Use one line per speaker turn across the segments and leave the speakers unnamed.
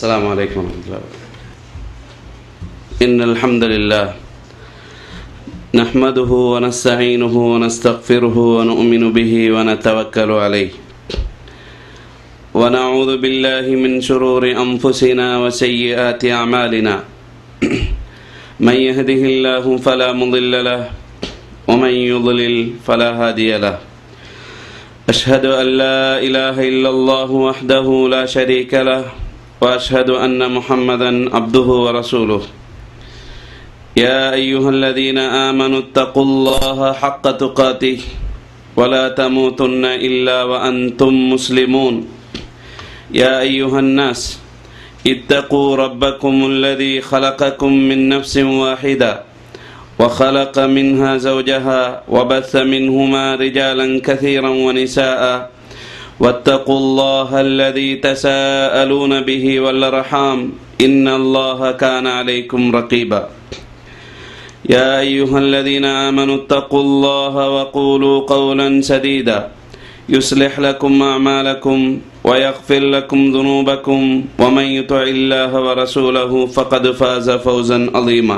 السلام عليكم ورحمة الله إن الحمد لله نحمده ونستعينه ونستغفره ونؤمن به ونتوكل عليه ونعوذ بالله من شرور أنفسنا وسيئات أعمالنا من يهده الله فلا مضل له ومن يضلل فلا هادي له أشهد أن لا إله إلا الله وحده لا شريك له وأشهد أن محمدا عبده ورسوله يا أيها الذين آمنوا اتقوا الله حق تقاته ولا تموتن إلا وأنتم مسلمون يا أيها الناس اتقوا ربكم الذي خلقكم من نفس واحدة وخلق منها زوجها وبث منهما رجالا كثيرا ونساء واتقوا الله الذي تساءلون به والارحام ان الله كان عليكم رقيبا يا ايها الذين امنوا اتقوا الله وقولوا قولا سديدا يصلح لكم اعمالكم ويغفر لكم ذنوبكم ومن يطع الله ورسوله فقد فاز فوزا عظيما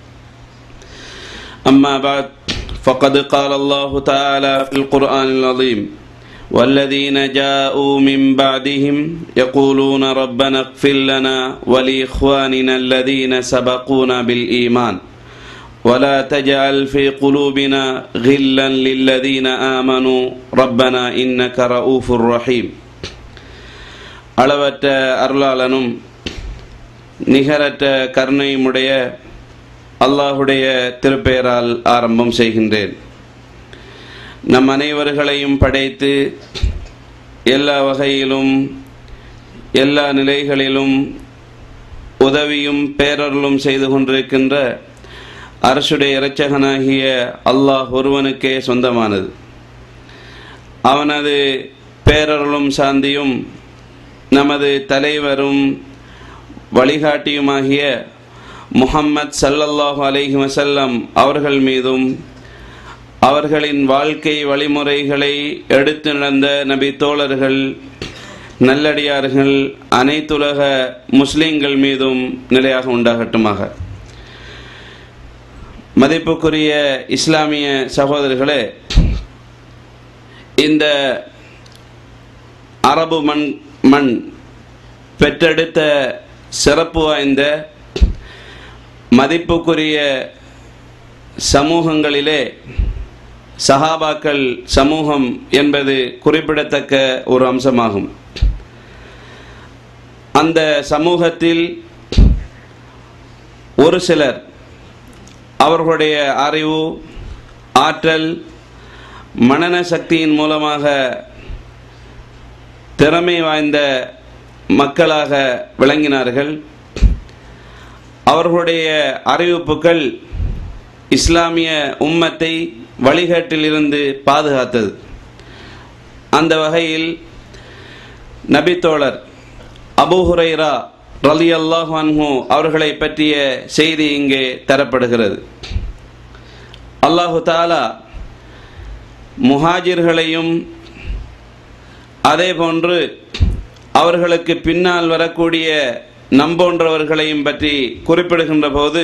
أما بعد فقد قال الله تعالى في القرآن العظيم والذين جاءوا من بعدهم يقولون ربنا اغفر لنا ولإخواننا الذين سبقونا بالإيمان ولا تجعل في قلوبنا غلا للذين آمنوا ربنا إنك رؤوف رحيم அளவற்ற அருளாளனும் நிகரற்ற கருணையுமுடைய அல்லாஹுடைய திருப்பெயரால் ஆரம்பம் செய்கின்றேன் நம் அனைவர்களையும் படைத்து எல்லா வகையிலும் எல்லா நிலைகளிலும் உதவியும் பேரருளும் செய்து கொண்டிருக்கின்ற அரசுடைய இரட்சகனாகிய அல்லாஹ் ஒருவனுக்கே சொந்தமானது அவனது பேரருளும் சாந்தியும் நமது தலைவரும் வழிகாட்டியுமாகிய முஹம்மத் சல்லல்லாஹு அலைஹி வசல்லம் அவர்கள் மீதும் அவர்களின் வாழ்க்கை வழிமுறைகளை எடுத்து நடந்த நபி தோழர்கள் நல்லடியார்கள் அனைத்துலக முஸ்லிம்கள் மீதும் நிலையாக உண்டாகட்டுமாக மதிப்புக்குரிய இஸ்லாமிய சகோதரர்களே இந்த அரபு மண் மண் பெற்றெடுத்த சிறப்பு வாய்ந்த மதிப்புக்குரிய சமூகங்களிலே சஹாபாக்கள் சமூகம் என்பது குறிப்பிடத்தக்க ஒரு அம்சமாகும் அந்த சமூகத்தில் ஒரு சிலர் அவர்களுடைய அறிவு ஆற்றல் மனன சக்தியின் மூலமாக திறமை வாய்ந்த மக்களாக விளங்கினார்கள் அவர்களுடைய அறிவிப்புகள் இஸ்லாமிய உம்மத்தை வழிகாட்டிலிருந்து பாதுகாத்தது அந்த வகையில் நபித்தோழர் அபூஹுரைரா ரலி அல்லாஹான்ஹூ அவர்களை பற்றிய செய்தி இங்கே தரப்படுகிறது அல்லாஹு தாலா முஹாஜிர்களையும் அதே போன்று அவர்களுக்கு பின்னால் வரக்கூடிய நம்போன்றவர்களையும் பற்றி குறிப்பிடுகின்ற போது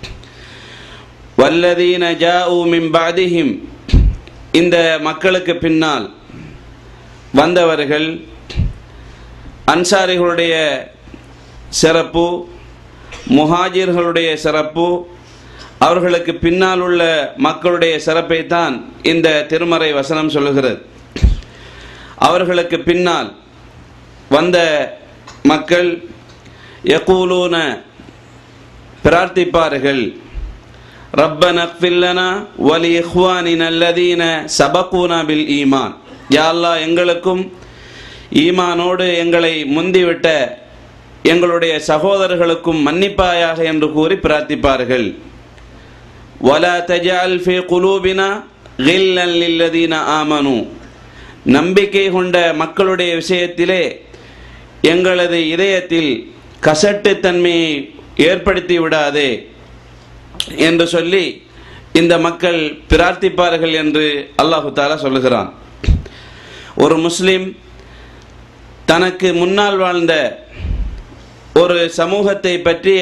வல்லதீன ஜாஉ மின் பாதிஹிம் இந்த மக்களுக்கு பின்னால் வந்தவர்கள் அன்சாரிகளுடைய சிறப்பு முஹாஜிர்களுடைய சிறப்பு அவர்களுக்கு பின்னால் உள்ள மக்களுடைய சிறப்பை தான் இந்த திருமறை வசனம் சொல்லுகிறது அவர்களுக்கு பின்னால் வந்த மக்கள் யகூலூன பிரார்த்திப்பார்கள் ரப்பன ஃபில்லனா வலி இஹ்வானின் அல்லதீன சபக்கூனா பில் ஈமான் யாழ்லா எங்களுக்கும் ஈமானோடு எங்களை முந்திவிட்ட எங்களுடைய சகோதரர்களுக்கும் மன்னிப்பாயாக என்று கூறி பிரார்த்திப்பார்கள் வலா தஜால் ஃபி குலூபினா கில்லன் லில்லதீன ஆமனு நம்பிக்கை கொண்ட மக்களுடைய விஷயத்திலே எங்களது இதயத்தில் கசட்டுத்தன்மையை ஏற்படுத்தி விடாதே என்று சொல்லி இந்த மக்கள் பிரார்த்திப்பார்கள் என்று அல்லாஹு தாலா சொல்லுகிறான் ஒரு முஸ்லிம் தனக்கு முன்னால் வாழ்ந்த ஒரு சமூகத்தை பற்றிய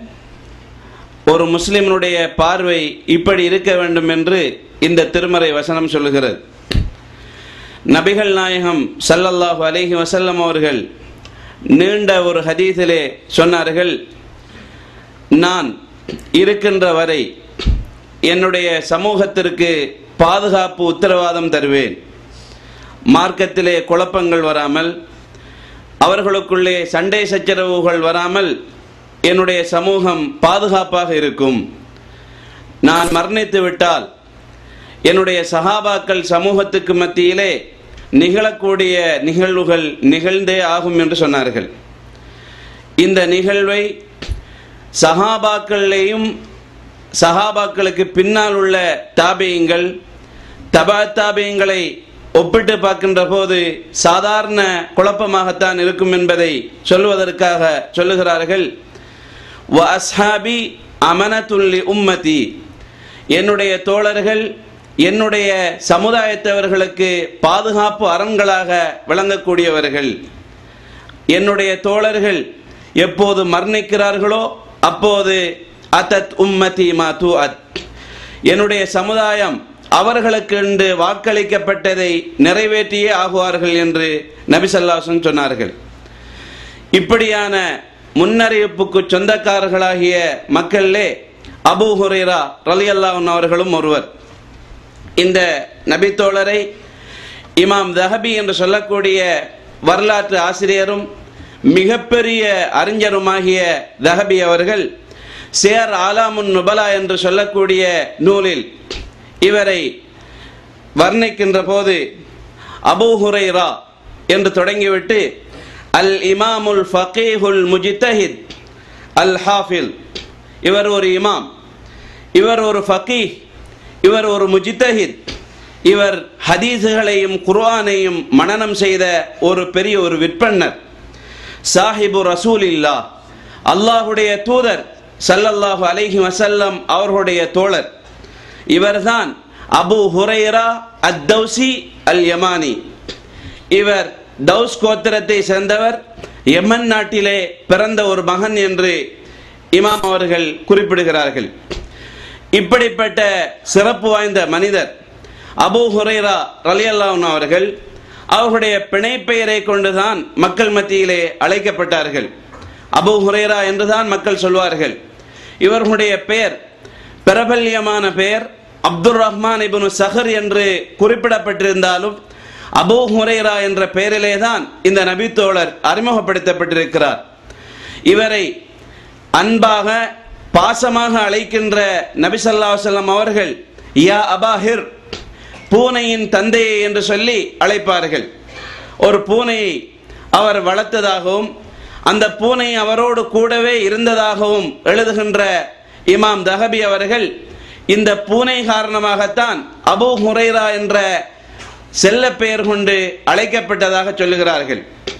ஒரு முஸ்லிமினுடைய பார்வை இப்படி இருக்க வேண்டும் என்று இந்த திருமறை வசனம் சொல்லுகிறது நபிகள் நாயகம் சல்லல்லாஹு அலைஹி வசல்லம் அவர்கள் நீண்ட ஒரு ஹதீஸிலே சொன்னார்கள் நான் இருக்கின்ற வரை என்னுடைய சமூகத்திற்கு பாதுகாப்பு உத்தரவாதம் தருவேன் மார்க்கத்திலே குழப்பங்கள் வராமல் அவர்களுக்குள்ளே சண்டை சச்சரவுகள் வராமல் என்னுடைய சமூகம் பாதுகாப்பாக இருக்கும் நான் மரணித்து விட்டால் என்னுடைய சகாபாக்கள் சமூகத்துக்கு மத்தியிலே நிகழக்கூடிய நிகழ்வுகள் நிகழ்ந்தே ஆகும் என்று சொன்னார்கள் இந்த நிகழ்வை சகாபாக்கள்லேயும் சகாபாக்களுக்கு பின்னால் உள்ள தாபியங்கள் தபா தாபியங்களை ஒப்பிட்டு பார்க்கின்ற போது சாதாரண குழப்பமாகத்தான் இருக்கும் என்பதை சொல்லுவதற்காக சொல்லுகிறார்கள் வ அஸ்ஹாபி அமனத்துல்லி உம்மதி என்னுடைய தோழர்கள் என்னுடைய சமுதாயத்தவர்களுக்கு பாதுகாப்பு அரண்களாக விளங்கக்கூடியவர்கள் என்னுடைய தோழர்கள் எப்போது மரணிக்கிறார்களோ அப்போது அத்தத் உம்மதி மா தூ அத் என்னுடைய சமுதாயம் அவர்களுக்கு என்று வாக்களிக்கப்பட்டதை நிறைவேற்றியே ஆகுவார்கள் என்று நபிசல்லாசன் சொன்னார்கள் இப்படியான முன்னறிவிப்புக்கு சொந்தக்காரர்களாகிய மக்களிலே அபு ஹுரேரா ரலி அல்லாஹன் அவர்களும் ஒருவர் இந்த நபித்தோழரை இமாம் தஹபி என்று சொல்லக்கூடிய வரலாற்று ஆசிரியரும் மிகப்பெரிய அறிஞருமாகிய தஹபி அவர்கள் சேர் ஆலாமுன் நுபலா என்று சொல்லக்கூடிய நூலில் இவரை வர்ணிக்கின்ற போது அபு ஹுரைரா என்று தொடங்கிவிட்டு அல் இமாமுல் ஃபகீஹுல் முஜித்தஹித் அல் ஹாஃபில் இவர் ஒரு இமாம் இவர் ஒரு ஃபகீஹ் இவர் ஒரு முஜித்தஹித் இவர் ஹதீஸுகளையும் குர்ஆனையும் மனனம் செய்த ஒரு பெரிய ஒரு விற்பன்னர் சாஹிபு ரசூல் இல்லா அல்லாஹுடைய தூதர் சல்லல்லாஹு அலைஹி வசல்லம் அவர்களுடைய தோழர் இவர்தான் அபு ஹுரைரா அத் தௌசி அல் யமானி இவர் தௌஸ் கோத்திரத்தை சேர்ந்தவர் யமன் நாட்டிலே பிறந்த ஒரு மகன் என்று இமாம் அவர்கள் குறிப்பிடுகிறார்கள் இப்படிப்பட்ட சிறப்பு வாய்ந்த மனிதர் அபு ஹுரைரா ரலியல்லான் அவர்கள் அவர்களுடைய பிணைப்பெயரை கொண்டுதான் மக்கள் மத்தியிலே அழைக்கப்பட்டார்கள் அபு ஹுரைரா என்றுதான் மக்கள் சொல்வார்கள் இவர்களுடைய பெயர் பிரபல்யமான பெயர் அப்துல் ரஹ்மான் இபுனு சஹர் என்று குறிப்பிடப்பட்டிருந்தாலும் அபு ஹுரைரா என்ற பெயரிலே தான் இந்த நபித்தோழர் அறிமுகப்படுத்தப்பட்டிருக்கிறார் இவரை அன்பாக பாசமாக அழைக்கின்ற நபிசல்லாசல்லம் அவர்கள் யா அபாஹிர் பூனையின் தந்தையை என்று சொல்லி அழைப்பார்கள் ஒரு பூனையை அவர் வளர்த்ததாகவும் அந்த பூனை அவரோடு கூடவே இருந்ததாகவும் எழுதுகின்ற இமாம் தஹபி அவர்கள் இந்த பூனை காரணமாகத்தான் அபு ஹுரைரா என்ற செல்ல பெயர் கொண்டு அழைக்கப்பட்டதாக சொல்லுகிறார்கள்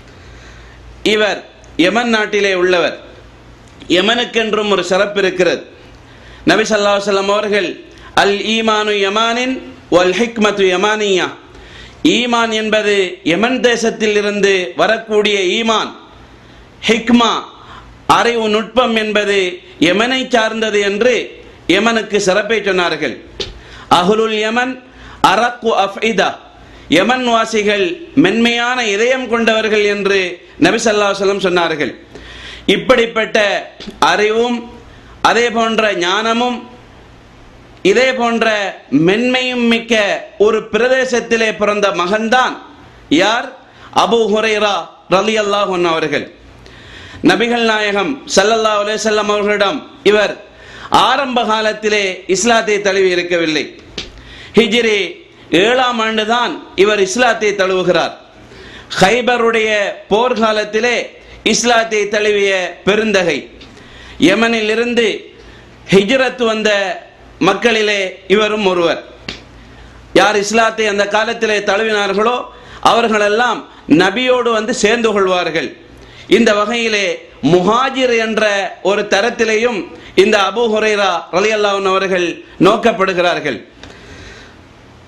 இவர் யமன் நாட்டிலே உள்ளவர் யமனுக்கென்றும் ஒரு சிறப்பு இருக்கிறது நபி ஸல்லல்லாஹு அலைஹி வஸல்லம் அவர்கள் அல் ஈமானு யமானின் வல் ஹிக்மத்து யமானியா ஈமான் என்பது யமன் தேசத்தில் இருந்து வரக்கூடிய ஈமான் ஹிக்மா அறிவு நுட்பம் என்பது யமனை சார்ந்தது என்று யமனுக்கு சிறப்பை சொன்னார்கள் அஹ்லுல் யமன் அரக்கு அஃஇதா யமன் வாசிகள் மென்மையான இதயம் கொண்டவர்கள் என்று நபி ஸல்லல்லாஹு அலைஹி வஸல்லம் சொன்னார்கள் இப்படிப்பட்ட அறிவும் அதே போன்ற ஞானமும் இதே போன்ற மென்மையும் மிக்க ஒரு பிரதேசத்திலே பிறந்த மகன்தான் யார் அபு ஹுரைரா ரலி அல்லாஹன் அவர்கள் நபிகள் நாயகம் சல்லல்லா அலேசல்லம் அவர்களிடம் இவர் ஆரம்ப காலத்திலே இஸ்லாத்தை தழுவி இருக்கவில்லை ஹிஜ்ரி ஏழாம் ஆண்டுதான் இவர் இஸ்லாத்தை தழுவுகிறார் ஹைபருடைய போர்க்காலத்திலே இஸ்லாத்தை தழுவிய பெருந்தகை யமனில் இருந்து ஹிஜ்ரத் வந்த மக்களிலே இவரும் ஒருவர் யார் இஸ்லாத்தை அந்த காலத்திலே தழுவினார்களோ அவர்களெல்லாம் நபியோடு வந்து சேர்ந்து கொள்வார்கள் இந்த வகையிலே முஹாஜிர் என்ற ஒரு தரத்திலேயும் இந்த அபு ஹுரைரா ரலியல்லாஹன் அவர்கள் நோக்கப்படுகிறார்கள்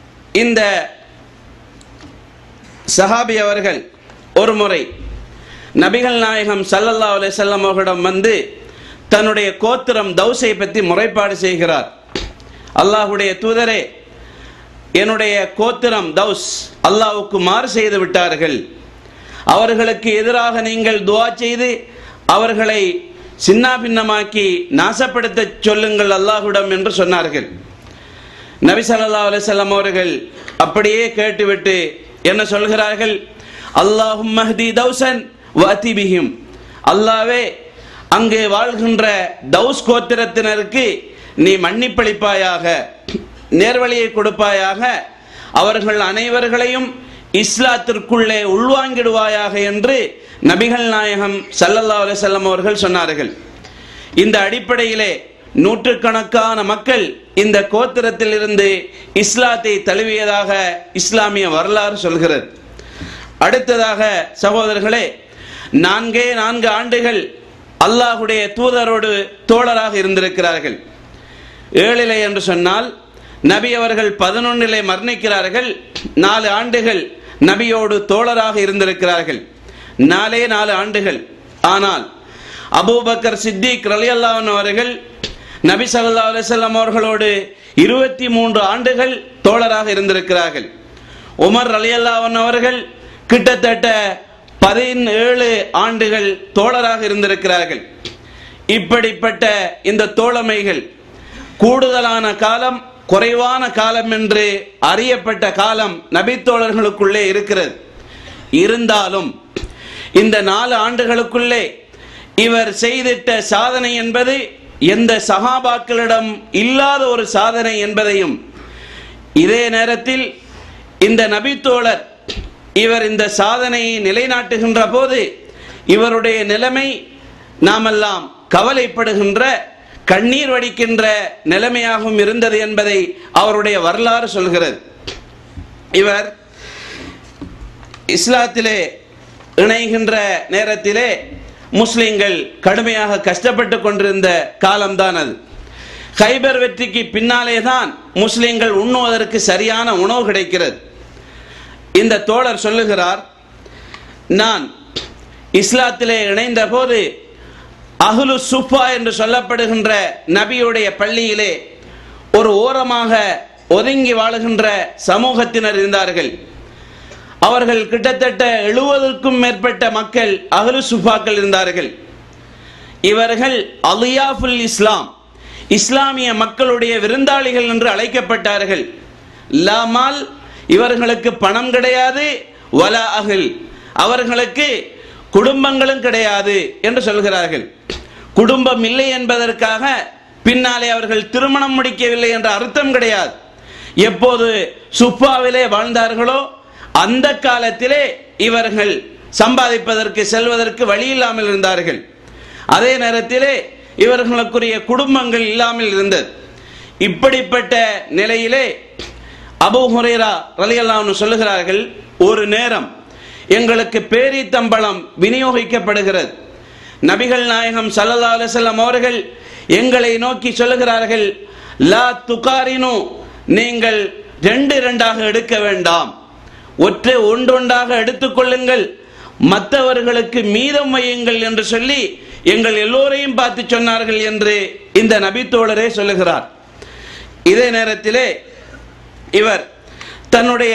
இந்த சஹாபி அவர்கள் ஒரு முறை நபிகள் நாயகம் சல்லல்லா அலிசல்லம் அவர்களிடம் வந்து தன்னுடைய கோத்திரம் தௌசை பற்றி முறைப்பாடு செய்கிறார் அல்லாஹுடைய தூதரே என்னுடைய கோத்திரம் தௌஸ் அல்லாஹ்வுக்கு மாறு செய்து விட்டார்கள் அவர்களுக்கு எதிராக நீங்கள் துவா செய்து அவர்களை சின்னாபின்னமாக்கி நாசப்படுத்த சொல்லுங்கள் அல்லாஹ்விடம் என்று சொன்னார்கள் நபி ஸல்லல்லாஹு அலைஹி வஸல்லம் அவர்கள் அப்படியே கேட்டுவிட்டு என்ன சொல்கிறார்கள் அல்லாஹும் மஹ்தி தௌசன் வஅதி பிஹிம் அல்லாவே அங்கே வாழ்கின்ற தௌஸ் கோத்திரத்தினருக்கு நீ மன்னிப்பளிப்பாயாக நேர்வழியை கொடுப்பாயாக அவர்கள் அனைவர்களையும் இஸ்லாத்திற்குள்ளே உள்வாங்கிடுவாயாக என்று நபிகள் நாயகம் சல்லல்லா அலிசல்லம் அவர்கள் சொன்னார்கள் இந்த அடிப்படையிலே நூற்றுக்கணக்கான மக்கள் இந்த கோத்திரத்தில் இருந்து இஸ்லாத்தை தழுவியதாக இஸ்லாமிய வரலாறு சொல்கிறது அடுத்ததாக சகோதரர்களே நான்கே நான்கு ஆண்டுகள் அல்லாஹுடைய தூதரோடு தோழராக இருந்திருக்கிறார்கள் ஏழிலே என்று சொன்னால் நபி அவர்கள் பதினொன்னிலே மரணிக்கிறார்கள் நாலு ஆண்டுகள் நபியோடு தோழராக இருந்திருக்கிறார்கள் நாலே நாலு ஆண்டுகள் ஆனால் அபூபக்கர் சித்திக் ரலியல்லாஹன் அவர்கள் நபி ஸல்லல்லாஹு அலைஹி வஸல்லம் அவர்களோடு இருபத்தி மூன்று ஆண்டுகள் தோழராக இருந்திருக்கிறார்கள் உமர் ரலியல்லாஹன் அவர்கள் கிட்டத்தட்ட பதினேழு ஆண்டுகள் தோழராக இருந்திருக்கிறார்கள் இப்படிப்பட்ட இந்த தோழமைகள் கூடுதலான காலம் குறைவான காலம் என்று அறியப்பட்ட காலம் நபித்தோழர்களுக்குள்ளே இருக்கிறது இருந்தாலும் இந்த நாலு ஆண்டுகளுக்குள்ளே இவர் செய்திட்ட சாதனை என்பது எந்த சகாபாக்களிடம் இல்லாத ஒரு சாதனை என்பதையும் இதே நேரத்தில் இந்த நபித்தோழர் இவர் இந்த சாதனையை நிலைநாட்டுகின்ற போது இவருடைய நிலைமை நாமெல்லாம் கவலைப்படுகின்ற கண்ணீர் வடிக்கின்ற நிலைமையாகவும் இருந்தது என்பதை அவருடைய வரலாறு சொல்கிறது இவர் இஸ்லாத்திலே இணைகின்ற நேரத்திலே முஸ்லிம்கள் கடுமையாக கஷ்டப்பட்டு கொண்டிருந்த காலம்தான் அது ஹைபர் வெற்றிக்கு பின்னாலே தான் முஸ்லிம்கள் உண்ணுவதற்கு சரியான உணவு கிடைக்கிறது இந்த தோழர் சொல்லுகிறார் நான் இஸ்லாத்திலே இணைந்த போது அஹ்லு சுஃபா என்று சொல்லப்படுகின்ற நபியுடைய பள்ளியிலே ஒரு ஓரமாக ஒதுங்கி வாழுகின்ற சமூகத்தினர் இருந்தார்கள் அவர்கள் கிட்டத்தட்ட எழுபதுக்கும் மேற்பட்ட மக்கள் அஹ்லு சுஃபாக்கள் இருந்தார்கள் இவர்கள் அலியாஃபுல் இஸ்லாம் இஸ்லாமிய மக்களுடைய விருந்தாளிகள் என்று அழைக்கப்பட்டார்கள் லாமால் இவர்களுக்கு பணம் கிடையாது வலா அகில் அவர்களுக்கு குடும்பங்களும் கிடையாது என்று சொல்கிறார்கள் குடும்பம் இல்லை என்பதற்காக பின்னாலே அவர்கள் திருமணம் முடிக்கவில்லை என்ற அர்த்தம் கிடையாது எப்போது சுப்பாவிலே வாழ்ந்தார்களோ அந்த காலத்திலே இவர்கள் சம்பாதிப்பதற்கு செல்வதற்கு வழி இல்லாமல் இருந்தார்கள் அதே நேரத்திலே இவர்களுக்குரிய குடும்பங்கள் இல்லாமல் இருந்தது இப்படிப்பட்ட நிலையிலே அபு ஹுரேரா ரலியல்லாஹு சொல்லுகிறார்கள் ஒரு நேரம் எங்களுக்கு பேரித்தம்பளம் விநியோகிக்கப்படுகிறது நபிகள் நாயகம் சல்லல்லா அலிசல்லாம் அவர்கள் எங்களை நோக்கி சொல்லுகிறார்கள் லா துகாரினு நீங்கள் ரெண்டு ரெண்டாக எடுக்க வேண்டாம் ஒற்றை ஒன்றொன்றாக எடுத்துக்கொள்ளுங்கள் மற்றவர்களுக்கு மீதம் வையுங்கள் என்று சொல்லி எங்கள் எல்லோரையும் பார்த்து சொன்னார்கள் என்று இந்த நபித்தோழரே சொல்லுகிறார் இதே நேரத்திலே இவர் தன்னுடைய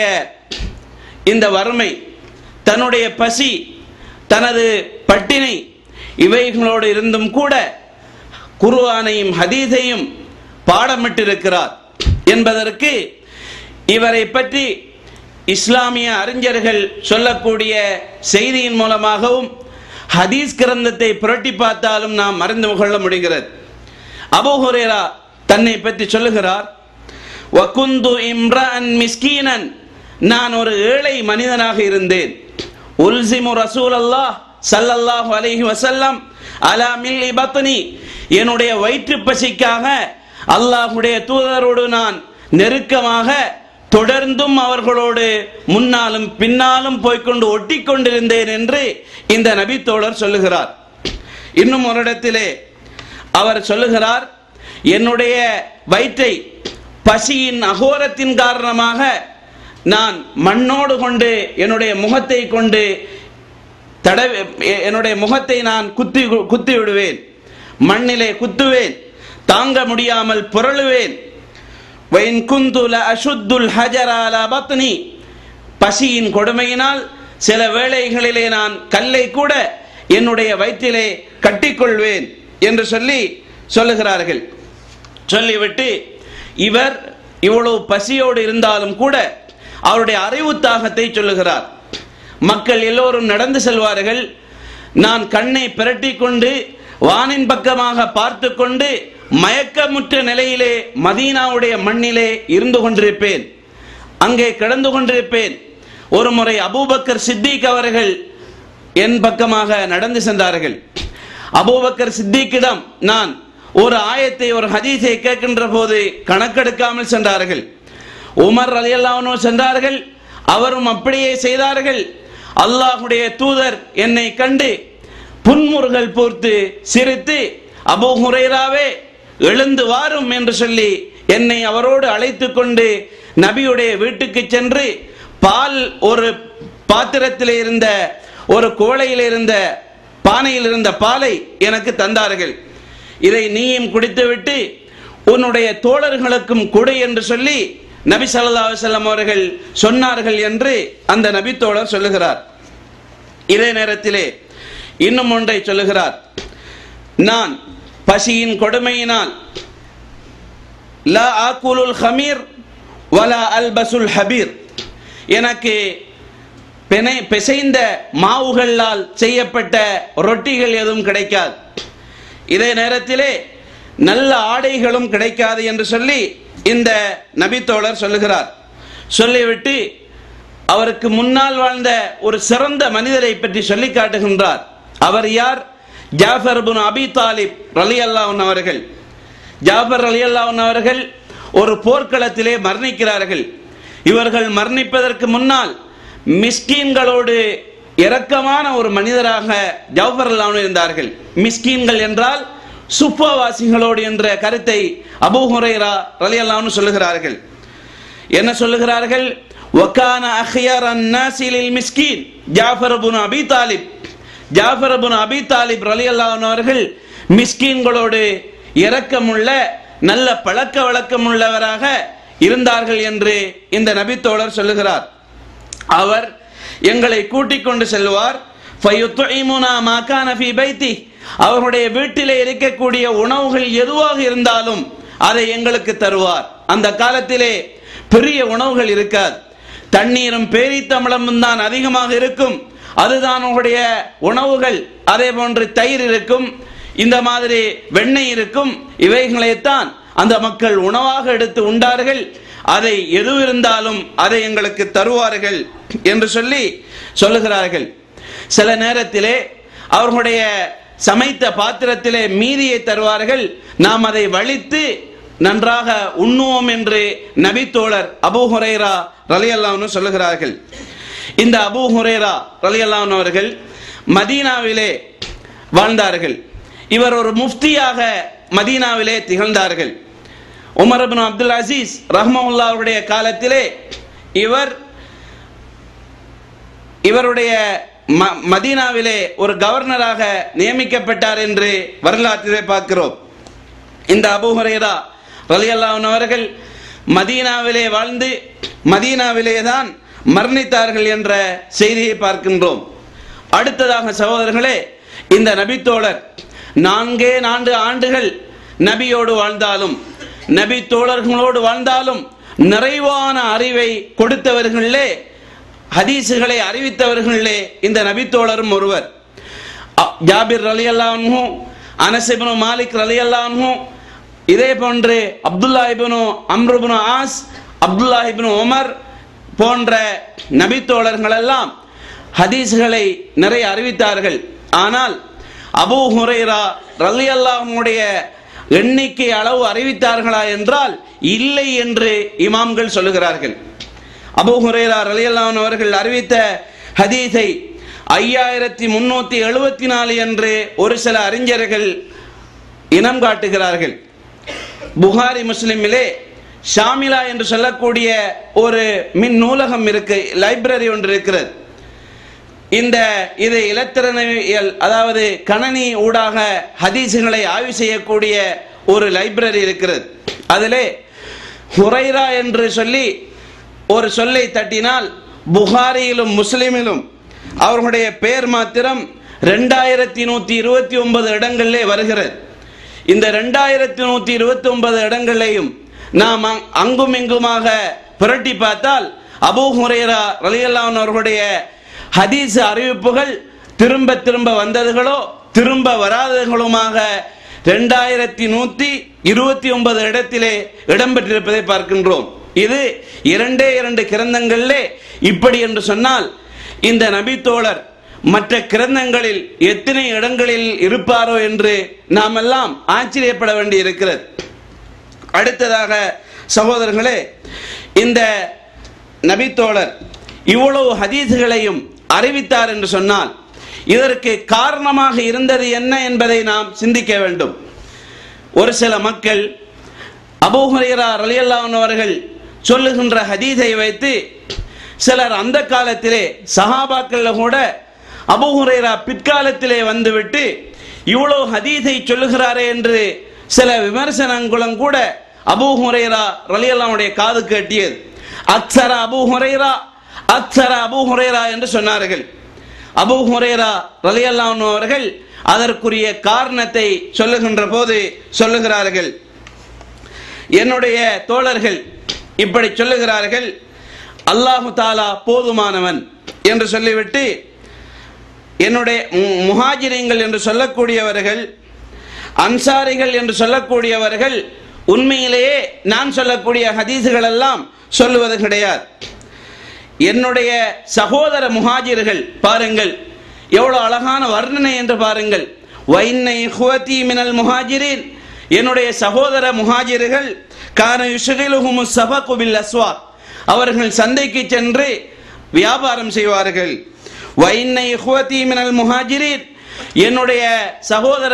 இந்த வறுமை தன்னுடைய பசி தனது பட்டினை இவைகளோடு இருந்தும் கூட குர்ஆனையும் ஹதீஸையும் பாடமிட்டிருக்கிறார் என்பதற்கு இவரை பற்றி இஸ்லாமிய அறிஞர்கள் சொல்லக்கூடிய செய்தியின் மூலமாகவும் ஹதீஸ் கிரந்தத்தை புரட்டி பார்த்தாலும் நாம் மறந்து கொள்ள முடிகிறது அபூ ஹுரேரா தன்னை பற்றி சொல்லுகிறார் வகுந்து இம்ரான் மிஸ்கீனன் நான் ஒரு ஏழை மனிதனாக இருந்தேன் உல்சிமு ரசூல் அல்லாஹ் சல்லல்லாஹு அலைஹி வசல்லம் அலா மில்லி பத்னி என்னுடைய வயிற்று பசிக்காக அல்லாஹுடைய தூதரோடு நான் நெருக்கமாக தொடர்ந்தும் அவர்களோடு முன்னாலும் பின்னாலும் போய்க்கொண்டு ஒட்டி கொண்டிருந்தேன் என்று இந்த நபித்தோழர் சொல்லுகிறார் இன்னும் ஒரு இடத்திலே அவர் சொல்லுகிறார் என்னுடைய வயிற்றை பசியின் அகோரத்தின் காரணமாக நான் மண்ணோடு கொண்டு என்னுடைய முகத்தை கொண்டு தடவி எ- என்னுடைய முகத்தை நான் குத்தி குத்தி விடுவேன் மண்ணிலே குத்துவேன் தாங்க முடியாமல் புரளுவேன் وَإِن كُنْتُ لَأَشُدُّ الْحَجَرَ عَلَى بَطْنِي பசியின் கொடுமையினால் சில வேளைகளிலே நான் கல்லை கூட என்னுடைய வயிற்றிலே கட்டிக்கொள்வேன் என்று சொல்லி சொல்லுகிறார்கள் சொல்லிவிட்டு இவர் இவ்வளவு பசியோடு இருந்தாலும் கூட அவருடைய அறிவு தாகத்தை சொல்லுகிறார் மக்கள் எல்லோரும் நடந்து செல்வார்கள் நான் கண்ணை பிரட்டிக் கொண்டு வானின் பக்கமாக பார்த்து கொண்டு மயக்கமுற்ற நிலையிலே மதீனாவுடைய மண்ணிலே இருந்து கொண்டிருப்பேன் அங்கே கிடந்து கொண்டிருப்பேன் ஒரு முறை அபூபக்கர் சித்திக் அவர்கள் என் பக்கமாக நடந்து சென்றார்கள் அபூபக்கர் சித்திக்கிடம் நான் ஒரு ஆயத்தை ஒரு ஹதீஸை கேட்கின்ற போது கணக்கெடுக்காமல் சென்றார்கள் உமர் ரலியல்லாஹு சென்றார்கள் அவரும் அப்படியே செய்தார்கள் அல்லாஹ்வுடைய தூதர் என்னை கண்டு புன்முறுகள் பூர்த்து சிரித்து அபூ ஹுரைராவே எழுந்து வாரும் என்று சொல்லி என்னை அவரோடு அழைத்து கொண்டு நபியுடைய வீட்டுக்கு சென்று பால் ஒரு பாத்திரத்தில் இருந்த ஒரு கோளையில் இருந்த பானையில் இருந்த பாலை எனக்கு தந்தார்கள் இதை நீயும் குடித்துவிட்டு உன்னுடைய தோழர்களுக்கும் கொடு என்று சொல்லி நபி ஸல்லல்லாஹு அலைஹி வஸல்லம் அவர்கள் சொன்னார்கள் என்று அந்த நபி தோழர் சொல்லுகிறார் இதே நேரத்திலே இன்னும் ஒன்றை சொல்லுகிறார் நான் பசியின் கொடுமையினால் லா ஆக்குலுல் ஹமீர் வலா அல்பசுல் ஹபீர் எனக்கு பெனை பிசைந்த மாவுகளால் செய்யப்பட்ட ரொட்டிகள் எதுவும் கிடைக்காது இதே நேரத்திலே நல்ல ஆடைகளும் கிடைக்காது என்று சொல்லி இந்த நபித்தோழர் சொல்லுகிறார் சொல்லிவிட்டு அவருக்கு முன்னால் வாழ்ந்த ஒரு சிறந்த மனிதரை பற்றி சொல்லி காட்டுகின்றார் அவர் யார் ஜாஃபர் பின் அபி தாலிப் ரலி அல்லாஹன் அவர்கள் ஜாஃபர் அலி அல்லாஹன் அவர்கள் ஒரு போர்க்களத்திலே மரணிக்கிறார்கள் இவர்கள் மரணிப்பதற்கு முன்னால் மிஸ்கீன்களோடு இரக்கமான ஒரு மனிதராக ஜாஃபர் அல்லாஹ் இருந்தார்கள் மிஸ்கீன்கள் என்றால் சுப்பவாசிகளோடு என்ற கருத்தை அபூ ஹுரைரா ரலி அல்லாஹ்னு சொல்லுகிறார்கள் என்ன சொல்லுகிறார்கள் வக்கான அஹ்யர் அந்நாசிலில் மிஸ்கீன் ஜாஃபர் இப்னு அபி தாலிப் ஜாஃபர் இப்னு அபி தாலிப் ரலியல்லாஹு அன்ஹு அவர்கள் மிஸ்கீன்களோடு இரக்கமுள்ள நல்ல பழக்க வழக்கமுள்ளவராக இருந்தார்கள் என்று இந்த நபித்தோழர் சொல்லுகிறார் அவர் எங்களை கூட்டிக் கொண்டு செல்வார் ஃபயுத்இமுனா மா கான ஃபீ பைத்தி அவருடைய வீட்டிலே இருக்கக்கூடிய உணவுகள் எதுவாக இருந்தாலும் அதை எங்களுக்கு தருவார் அந்த காலத்திலே பெரிய உணவுகள் இருக்காது தண்ணீரும் பேரித்தமிழமும் தான் அதிகமாக இருக்கும் அதுதான் உங்களுடைய உணவுகள் அதே போன்று தயிர் இருக்கும் இந்த மாதிரி வெண்ணெய் இருக்கும் இவைகளைத்தான் அந்த மக்கள் உணவாக எடுத்து உண்டார்கள் அதை எது இருந்தாலும் அதை எங்களுக்கு தருவார்கள் என்று சொல்லி சொல்லுகிறார்கள் சில நேரத்திலே அவர்களுடைய சமைத்த பாத்திரத்திலே மீதியை தருவார்கள் நாம் அதை வலித்து நன்றாக உண்ணுவோம் என்று நபித்தோழர் அபூ ஹுரைரா ரலியல்லாஹ்னு சொல்லுகிறார்கள் இந்த அபூ ஹுரைரா ரலியல்லாஹு அவர்கள் மதீனாவிலே வாழ்ந்தார்கள் இவர் ஒரு முஃப்தியாக மதீனாவிலே திகழ்ந்தார்கள் உமர் இப்னு அப்துல் அசீஸ் ரஹ்மவுல்லா அவருடைய காலத்திலே இவர் இவருடைய ம- மதீனாவிலே ஒரு கவர்னராக நியமிக்கப்பட்டார் என்று வரலாற்றிலே பார்க்கிறோம் இந்த அபூ ஹுரைரா ரலியல்லாஹு அவர்கள் மதீனாவிலே வாழ்ந்து மதீனாவிலே தான் மரணித்தார்கள் என்ற செய்தியை பார்க்கின்றோம் அடுத்ததாக சகோதரர்களே இந்த நபித்தோழர் நான்கே நான்கு ஆண்டுகள் நபியோடு வாழ்ந்தாலும் நபி தோழர்களோடு வாழ்ந்தாலும் நிறைவான அறிவை கொடுத்தவர்களே ஹதீஸுகளை அறிவித்தவர்களே இந்த நபித்தோழரும் ஒருவர் அ- ஜாபிர் ரலி அல்லாஹு அனசிபனு மாலிக் ரலி அல்லாஹு இதே போன்று Abdullah ibn Amr ibn As Abdullah ibn Umar போன்ற நபித்தோழர்கள் எல்லாம் ஹதீஸ்களை நிறைய அறிவித்தார்கள் ஆனால் அபூ ஹுரைரா ரலி அல்லாஹுடைய எண்ணிக்கை அளவு அறிவித்தார்களா என்றால் இல்லை என்று இமாம்கள் சொல்லுகிறார்கள் அபூ ஹுரைரா ரலியல்லாஹு அவர்கள் அறிவித்த ஹதீஸை ஐயாயிரத்தி முன்னூத்தி எழுபத்தி நாலு என்று ஒரு சில அறிஞர்கள் இனம் காட்டுகிறார்கள் புகாரி முஸ்லிமிலே ஷாமிலா என்று சொல்லக்கூடிய ஒரு மின் நூலகம் இருக்கு லைப்ரரி ஒன்று இருக்கிறது இந்த இது இலத்திரனியல் அதாவது கணனி ஊடாக ஹதீஸுகளை ஆய்வு செய்யக்கூடிய ஒரு லைப்ரரி இருக்கிறது அதிலே ஹுரைரா என்று சொல்லி ஒரு சொல்லை தட்டினால் புகாரியிலும் முஸ்லிமிலும் அவர்களுடைய பெயர் மாத்திரம் ரெண்டாயிரத்தி நூற்றி இருபத்தி ஒன்பது இடங்களிலே வருகிறது இந்த ரெண்டாயிரத்தி நூற்றி இருபத்தி ஒன்பது இடங்களையும் நாம் அங்- அங்கும் இங்குமாக புரட்டி பார்த்தால் அபூ ஹுரைரா ரலியல்லாஹு அவர்களுடைய ஹதீஸ் அறிவிப்புகள் திரும்ப திரும்ப வந்ததுகளோ திரும்ப வராததுகளுமாக ரெண்டாயிரத்தி நூத்தி இருபத்தி ஒன்பது இடத்திலே இடம்பெற்றிருப்பதை பார்க்கின்றோம் இது இரண்டே இரண்டு கிரந்தங்களிலே இப்படி என்று சொன்னால் இந்த நபித்தோழர் மற்ற கிரந்தங்களில் எத்தனை இடங்களில் இருப்பாரோ என்று நாமெல்லாம் ஆச்சரியப்பட வேண்டி இருக்கிறது அடுத்ததாக சகோதரர்களே இந்த நபித்தோழர் இவ்வளவு ஹதீஸுகளையும் அறிவித்தார் என்று சொன்னால் இதற்கு காரணமாக இருந்தது என்ன என்பதை நாம் சிந்திக்க வேண்டும் ஒரு சில மக்கள் அபூ ஹுரைரா ரலியல்லாஹு அவர்கள் சொல்லுகின்ற ஹதீஸை வைத்து சிலர் அந்த காலத்திலே சஹாபாக்கள்ல கூட அபூ ஹுரைரா பிற்காலத்திலே வந்துவிட்டு இவ்வளவு ஹதீஸை சொல்லுகிறாரே என்று சில விமர்சனங்களும் கூட அபூ ஹுரைரா ரலியல்லாவுடைய காது கேட்டியது அக்ஸர அபூ ஹுரைரா அக்ஸர அபூ ஹுரைரா என்று சொன்னார்கள் அபூ ஹுரைரா ரலியல்லாஹு அவர்கள் அதற்குரிய காரணத்தை சொல்லுகின்ற போது சொல்லுகிறார்கள் என்னுடைய தோழர்கள் இப்படி சொல்லுகிறார்கள் அல்லாஹு தாலா போதுமானவன் என்று சொல்லிவிட்டு என்னுடைய மு- முஹாஜிரிங்கள் என்று சொல்லக்கூடியவர்கள் அன்சாரிகள் என்று சொல்லக்கூடியவர்கள் உண்மையிலேயே நான் சொல்லக்கூடிய ஹதீஸுகள் எல்லாம் சொல்லுவது கிடையாது என்னுடைய சகோதர முஹாஜிர்கள் பாருங்கள் எவ்வளவு அழகான வர்ணனை என்று பாருங்கள் வைன்னை ஹுவதி மினல் முஹாஜிரின் என்னுடைய சகோதர முஹாஜிர்கள் கான யுஷகிலுஹுமு சபகு பில் அஸ்வாக் அவர்கள் சந்தைக்கு சென்று வியாபாரம் செய்வார்கள் வைன்னை ஹுவதி மினல் முஹாஜிரின் என்னுடைய சகோதர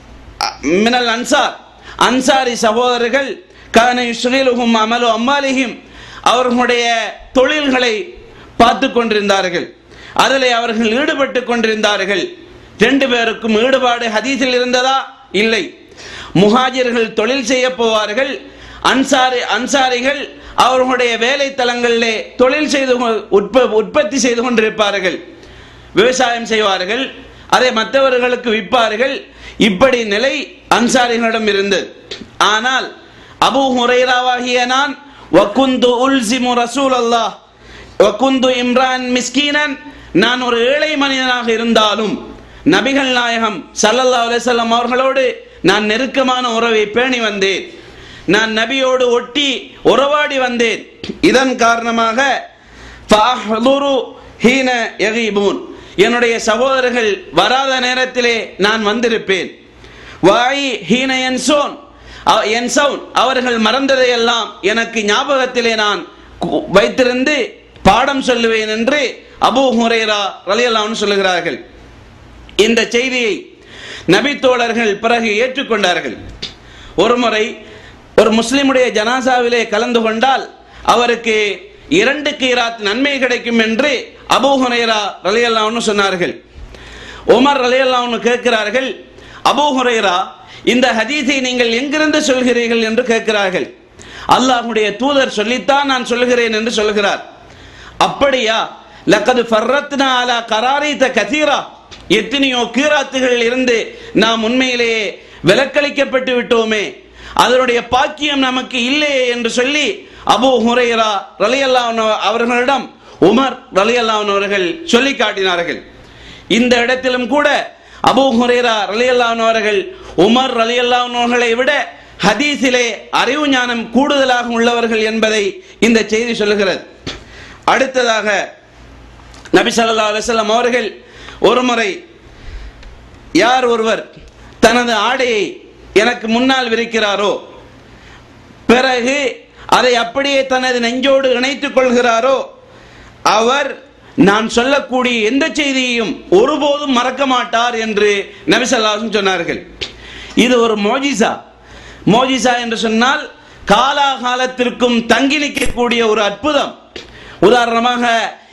மினல் அன்சார் அன்சாரி சகோதரர்கள் கான யுஸ்ரீலுஹும் அமலு அம்மாலிஹிம் அவர்களுடைய தொழில்களை பார்த்து கொண்டிருந்தார்கள் அதில் அவர்கள் ஈடுபட்டு கொண்டிருந்தார்கள் ரெண்டு பேருக்கும் ஈடுபாடு ஹதீஸில் இருந்ததா இல்லை முஹாஜிர்கள் தொழில் செய்ய போவார்கள் அன்சாரி அன்சாரிகள் அவர்களுடைய வேலை தலங்களிலே தொழில் செய்து கொ- உற்ப உற்பத்தி செய்து கொண்டிருப்பார்கள் விவசாயம் செய்வார்கள் அதை மற்றவர்களுக்கு விற்பார்கள் இப்படி நிலை அன்சாரிகளிடம் இருந்தது ஆனால் அபூ ஹுரைராவாகிய நான் வக்குந்து உல்சிமு ரசூல் அல்லாஹ் வக்குந்து இம்ரான் மிஸ்கீனன் நான் ஒரு ஏழை மனிதனாக இருந்தாலும் நபிகள் நாயகம் ஸல்லல்லாஹு அலைஹி வஸல்லம் அவர்களோடு நான் நெருக்கமான உறவை பேணி வந்தேன் நான் நபியோடு ஒட்டி உறவாடி வந்தேன் இதன் காரணமாக ஃபஅஹ்துரு ஹீன யகீபூன் என்னுடைய சகோதரர்கள் வராத நேரத்திலே நான் வந்திருப்பேன் வாயி ஹீன என்சோன் அ- என்சவுன் அவர்கள் மறந்ததையெல்லாம் எனக்கு ஞாபகத்திலே நான் கு- வைத்திருந்து பாடம் சொல்லுவேன் என்று அபூ ஹுரைரா ரலியல்லாஹு சொல்லுகிறார்கள் இந்த செய்தியை நபித்தோழர்கள் பிறகு ஏற்றுக்கொண்டார்கள் ஒருமுறை ஒரு முஸ்லிமுடைய ஜனாசாவிலே கலந்து கொண்டால் அவருக்கு இரண்டு கீராத் நன்மை கிடைக்கும் என்று அபூ ஹுரைரா ரலியல்லாஹு சொன்னார்கள் உமர் ரலியல்லாஹு கேட்கிறார்கள் அபூ ஹுரைரா இந்த ஹதீஸை நீங்கள் எங்கிருந்து சொல்கிறீர்கள் என்று கேட்கிறார்கள் அல்லாஹ்வுடைய தூதர் சொல்லித்தான் நான் சொல்கிறேன் என்று சொல்கிறார் அப்படியா லக்கது ஃபர்ரத்னா அலா கராரீத கதீரா எத்தனையோ கீராத்துகள் இருந்து நாம் உண்மையிலேயே விலக்களிக்கப்பட்டு விட்டோமே அதனுடைய பாக்கியம் நமக்கு இல்லையே என்று சொல்லி அபூ ஹுரைரா ரலியல்லாஹு அவர்களிடம் உமர் ரலியல்லாஹு அவர்கள் சொல்லி காட்டினார்கள் இந்த இடத்திலும் கூட அபூ ஹுரைரா ரலியல்லாஹு அவர்கள் உமர் ரலியல்லாஹு அவர்களை விட ஹதீஸிலே அறிவு ஞானம் கூடுதலாக உள்ளவர்கள் என்பதை இந்த செய்தி சொல்லுகிறது அடுத்ததாக நபி ஸல்லல்லாஹு அலைஹி வஸல்லம் அவர்கள் ஒருமுறை யார் ஒருவர் தனது ஆடையை எனக்கு முன்னால் விரிக்கிறாரோ பிறகு அதை அப்படியே தனது நெஞ்சோடு இணைத்துக் கொள்கிறாரோ அவர் நான் சொல்லக்கூடிய எந்த செய்தியையும் ஒருபோதும் மறக்க மாட்டார் என்று நபிசல்லாசும் சொன்னார்கள் இது ஒரு மோஜிசா மோஜிசா என்று சொன்னால் காலாகாலத்திற்கும் தங்கி நிற்கக்கூடிய ஒரு அற்புதம் உதாரணமாக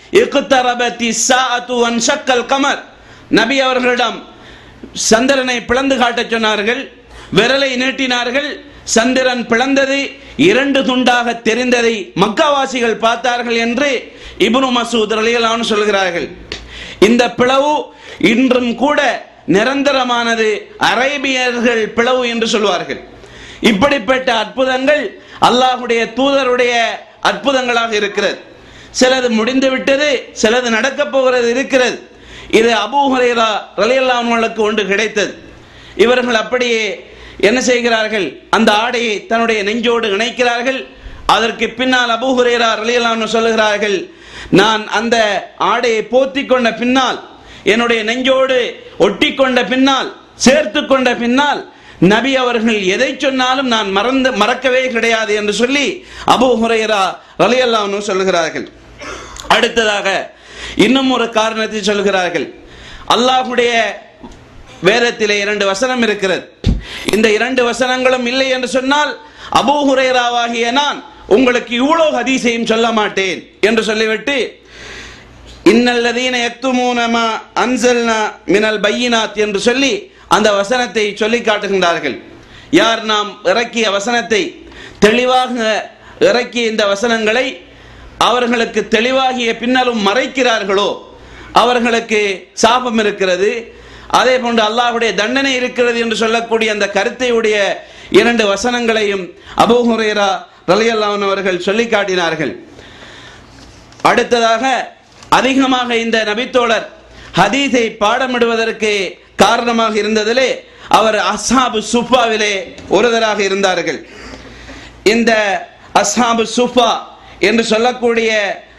இக்குத்தரபத்தி சாஅத்து வன்ஷக்கல் கமர் நபி அவர்களிடம் சந்திரனை பிளந்து காட்டச் சொன்னார்கள் விரலை நீட்டினார்கள் சந்திரன் பிளந்தது இரண்டு துண்டாக தெரிந்ததை மக்காவாசிகள் பார்த்தார்கள் என்று இப்னு மசூத் ரலியல்லாஹு சொல்கிறார்கள் இந்த பிளவு இன்றும் கூட நிரந்தரமானது அரேபியர்கள் பிளவு என்று சொல்வார்கள் இப்படிப்பட்ட அற்புதங்கள் அல்லாஹுடைய தூதருடைய அற்புதங்களாக இருக்கிறது சிலது முடிந்து விட்டது சிலது நடக்கப் போகிறது இருக்கிறது இது அபூ ஹுரைரா ரலியல்லாஹுக்கு ஒன்று கிடைத்தது இவர்கள் அப்படியே என்ன செய்கிறார்கள் அந்த ஆடையை தன்னுடைய நெஞ்சோடு இணைக்கிறார்கள் அதற்கு பின்னால் அபூ ஹுரைரா ரலியல்லாஹு சொல்லுகிறார்கள் நான் அந்த ஆடையை போத்தி கொண்ட பின்னால் என்னுடைய நெஞ்சோடு ஒட்டி கொண்ட பின்னால் சேர்த்து கொண்ட பின்னால் நபி அவர்கள் எதை சொன்னாலும் நான் மறந்து மறக்கவே கிடையாது என்று சொல்லி அபூ ஹுரைரா ரலியல்லாஹு சொல்லுகிறார்கள் அடுத்ததாக இன்னும் ஒரு காரணத்தை சொல்கிறார்கள் அல்லாஹுடைய வேதத்திலே இரண்டு வசனம் இருக்கிறது இந்த இரண்டு வசனங்களும் இல்லை என்று சொன்னால் அபூ ஹுரைராவாகிய நான் உங்களுக்கு இவ்வளோ ஹதீஸையும் சொல்ல மாட்டேன் என்று சொல்லிவிட்டு இன்னல்லதீன யக்துமூனமா அன்சல்னா மினல் பையினாத் என்று சொல்லி அந்த வசனத்தை சொல்லி காட்டுகின்றார்கள் யார் நாம் இறக்கிய வசனத்தை தெளிவாக இறக்கிய இந்த வசனங்களை அவர்களுக்கு தெளிவாகிய பின்னாலும் மறைக்கிறார்களோ அவர்களுக்கு சாபம் இருக்கிறது அதே போன்று அல்லாஹ்வுடைய தண்டனை இருக்கிறது என்று சொல்லக்கூடிய அந்த கருத்தை உடைய இரண்டு வசனங்களையும் அபூ ஹுரைரா ரலியல்லாஹு அவர்கள் சொல்லி காட்டினார்கள் அடுத்ததாக அதிகமாக இந்த நபித்தோழர் ஹதீஸை பாடமிடுவதற்கு காரணமாக இருந்ததிலே அவர் அஸ்ஹாபு சுஃபாவிலே ஒருவராக இருந்தார்கள் இந்த அஸ்ஹாபு சுஃபா என்று சொல்லக்கூடிய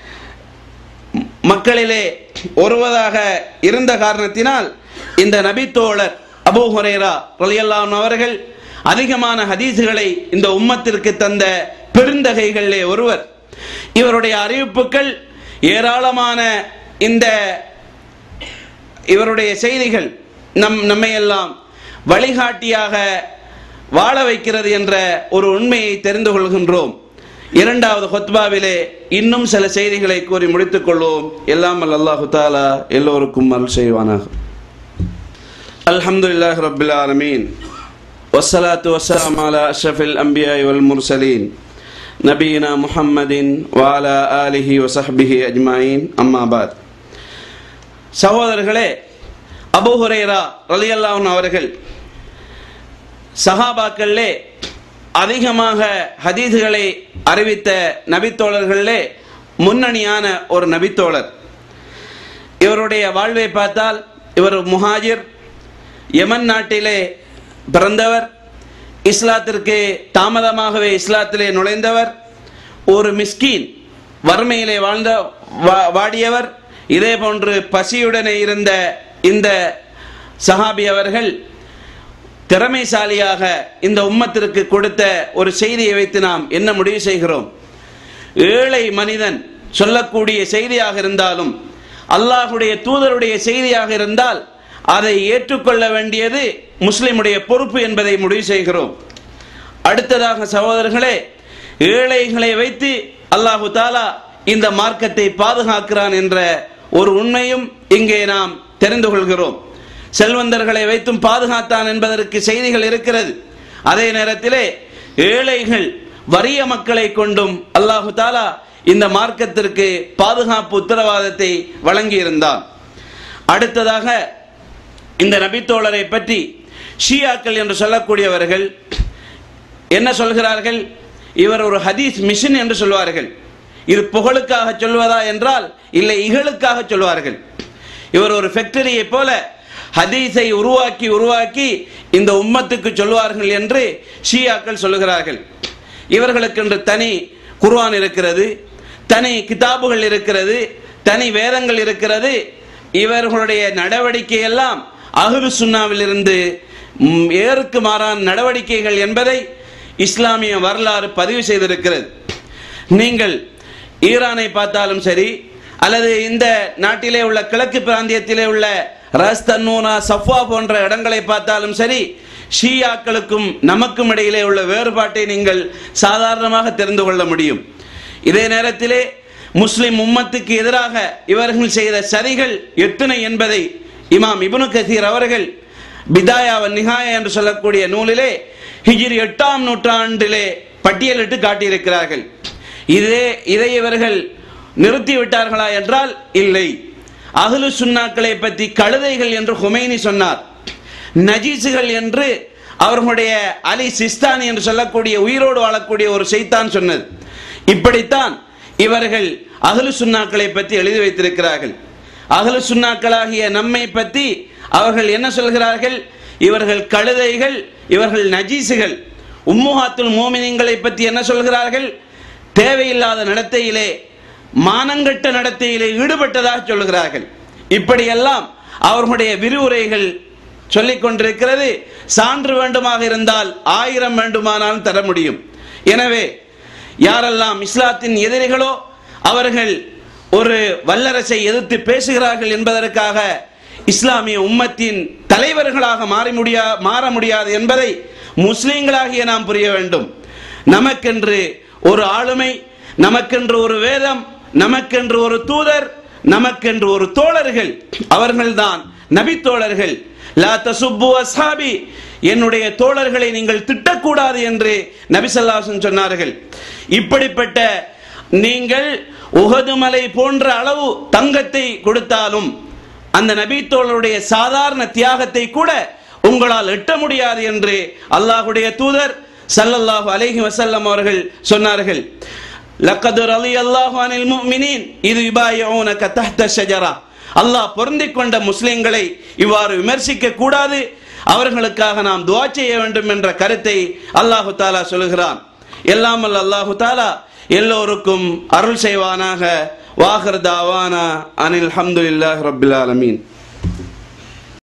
மக்களிலே ஒருவராக இருந்த காரணத்தினால் இந்த நபித்தோழர் அபூ ஹுரைரா ரலியல்லாஹு அவர்கள் அதிகமான ஹதீஸுகளை இந்த உம்மத்திற்கு தந்த பெருந்தகைகளிலே ஒருவர் இவருடைய அறிவிப்புகள் ஏராளமான இந்த இவருடைய செய்திகள் நம் நம்மையெல்லாம் வழிகாட்டியாக வாழ வைக்கிறது என்ற ஒரு உண்மையை தெரிந்து கொள்கின்றோம் இரண்டாவது ஹொத்பாவிலே இன்னும் சில செய்திகளை கூறி முடித்துக் கொள்வோம் எல்லாம் வல்ல அல்லாஹு தாலா எல்லோருக்கும் அருள் செய்வானாக அல்ஹம்துலில்லாஹி ரப்பில் ஆலமீன் வஸ்ஸலாத்து வஸ்ஸலாம் அலா அஷ்ரஃபில் அன்பியாஇ வல் முர்சலீன் நபியினா முஹம்மதின் வாலா ஆலிஹி வசஹ்பிஹி அஜ்மாயின் அம்மாபாத் சகோதரர்களே அபூ ஹுரைரா ரலியல்லாஹு அவர்கள் சஹாபாக்களிலே அதிகமாக ஹதீதுகளை அறிவித்த நபித்தோழர்களிலே முன்னணியான ஒரு நபித்தோழர் இவருடைய வாழ்வை பார்த்தால் இவர் முஹாஜிர் யமன் நாட்டிலே பிறந்தவர் இஸ்லாத்திற்கு தாமதமாகவே இஸ்லாத்திலே நுழைந்தவர் ஒரு மிஸ்கீன் வறுமையிலே வாழ்ந்த வா- வாடியவர் இதே போன்று பசியுடனே இருந்த இந்த சஹாபி அவர்கள் திறமைசாலியாக இந்த உம்மத்திற்கு கொடுத்த ஒரு செய்தியை வைத்து நாம் என்ன முடிவு செய்கிறோம் ஏழை மனிதன் சொல்லக்கூடிய செய்தியாக இருந்தாலும் அல்லாஹுடைய தூதருடைய செய்தியாக இருந்தால் அதை ஏற்றுக்கொள்ள வேண்டியது முஸ்லிமுடைய பொறுப்பு என்பதை முடிவு செய்கிறோம் அடுத்ததாக சகோதரர்களே ஏழைகளை வைத்து அல்லாஹு தாலா இந்த மார்க்கத்தை பாதுகாக்கிறான் என்ற ஒரு உண்மையும் இங்கே நாம் தெரிந்து கொள்கிறோம் செல்வந்தர்களை வைத்தும் பாதுகாத்தான் என்பதற்கு செய்திகள் இருக்கிறது அதே நேரத்திலே ஏழைகள் வறிய மக்களை கொண்டும் அல்லாஹு தாலா இந்த மார்க்கத்திற்கு பாதுகாப்பு உத்தரவாதத்தை வழங்கியிருந்தான் அடுத்ததாக இந்த நபித்தோழரை பற்றி ஷியாக்கள் என்று சொல்லக்கூடியவர்கள் என்ன சொல்கிறார்கள் இவர் ஒரு ஹதீஸ் மிஷின் என்று சொல்வார்கள் இது புகழுக்காக சொல்வதா என்றால் இல்லை இகழுக்காக சொல்வார்கள் இவர் ஒரு ஃபேக்டரியை போல ஹதீஸை உருவாக்கி உருவாக்கி இந்த உம்மத்துக்கு சொல்வார்கள் என்று ஷியாக்கள் சொல்லுகிறார்கள் இவர்களுக்கென்று தனி குர்ஆன் இருக்கிறது தனி கிதாபுகள் இருக்கிறது தனி வேதங்கள் இருக்கிறது இவர்களுடைய நடவடிக்கை எல்லாம் அஹ்லு சுன்னாவிலிருந்து ம், ஏருக்கு மாறான நடவடிக்கைகள் என்பதை இஸ்லாமிய வரலாறு பதிவு செய்திருக்கிறது நீங்கள் ஈரானை பார்த்தாலும் சரி அல்லது இந்த நாட்டிலே உள்ள கிழக்கு பிராந்தியத்திலே உள்ள ரஸ்தன்னூனா சஃபா போன்ற இடங்களை பார்த்தாலும் சரி ஷியாக்களுக்கும் நமக்கும் இடையிலே உள்ள வேறுபாட்டை நீங்கள் சாதாரணமாக தெரிந்து கொள்ள முடியும் இதே நேரத்திலே முஸ்லிம் உம்மத்துக்கு எதிராக இவர்கள் செய்த சதிகள் எத்தனை என்பதை இமாம் இப்னு கசீர் அவர்கள் பிதாயா நிகாயா என்று சொல்லக்கூடிய நூலிலே ஹிஜ்ரி எட்டாம் நூற்றாண்டிலே பட்டியலிட்டு காட்டியிருக்கிறார்கள் இதே இதை இவர்கள் நிறுத்தி விட்டார்களா என்றால் இல்லை அகலு சுன்னாக்களை பற்றி கழுதைகள் என்று ஹுமைனி சொன்னார் நஜீசுகள் என்று அவர்களுடைய அலி சிஸ்தானி என்று சொல்லக்கூடிய உயிரோடு வாழக்கூடிய ஒரு செய்தான் சொன்னது இப்படித்தான் இவர்கள் அகலு சுன்னாக்களை பற்றி எழுதி வைத்திருக்கிறார்கள் அகலு சுன்னாக்களாகிய நம்மை பற்றி அவர்கள் என்ன சொல்கிறார்கள் இவர்கள் கழுதைகள் இவர்கள் நஜீசுகள் உம்முஹாத்துல் மோமினிங்களை பற்றி என்ன சொல்கிறார்கள் தேவையில்லாத நடத்தையிலே மானங்கட்ட நடத்தையிலே ஈடுபட்டதாக சொல்கிறார்கள் இப்படியெல்லாம் அவர்களுடைய விரிவுரைகள் சொல்லிக் கொண்டிருக்கிறது சான்று வேண்டுமாக இருந்தால் ஆயிரம் வேண்டுமானாலும் தர முடியும் எனவே யாரெல்லாம் இஸ்லாத்தின் எதிரிகளோ அவர்கள் ஒரு வல்லரசை எதிர்த்து பேசுகிறார்கள் என்பதற்காக இஸ்லாமிய உம்மத்தின் தலைவர்களாக மாறி முடியா மாற முடியாது என்பதை முஸ்லிம்களாகிய நாம் புரிய வேண்டும் நமக்கென்று ஒரு ஆளுமை நமக்கென்று ஒரு வேதம் நமக்கென்று ஒரு தூதர் நமக்கென்று ஒரு தோழர்கள் அவர்கள்தான் நபி தோழர்கள் லா தசுப்பு அஸ்ஹாபி என்னுடைய தோழர்களை நீங்கள் திட்டக்கூடாது என்று நபிசல்லாசன் சொன்னார்கள் இப்படிப்பட்ட நீங்கள் உகது மலை போன்ற அளவு தங்கத்தை கொடுத்தாலும் அந்த நபி தோழருடைய சாதாரண தியாகத்தை கூட உங்களால் எட்ட முடியாது என்று அல்லாஹுடைய தூதர் சல்லல்லாஹு அலைஹி வஸல்லம் அவர்கள் சொன்னார்கள் லக்கது ரலி அல்லாஹு அனில் முஃமினீன் இது யுபாயிஊனக தஹ்த ஷஜரா அல்லாஹ் பொருந்திக் கொண்ட முஸ்லிம்களை இவ்வாறு விமர்சிக்க கூடாது அவர்களுக்காக நாம் துவா செய்ய வேண்டும் என்ற கருத்தை அல்லாஹு தாலா சொல்கிறான் எல்லாம் அல்ல அல்லாஹு தாலா எல்லோருக்கும் அருள் செய்வானாக வாஹர் தாவானா அனில் ஹம்துலில்லாஹி ரப்பில் ஆலமீன்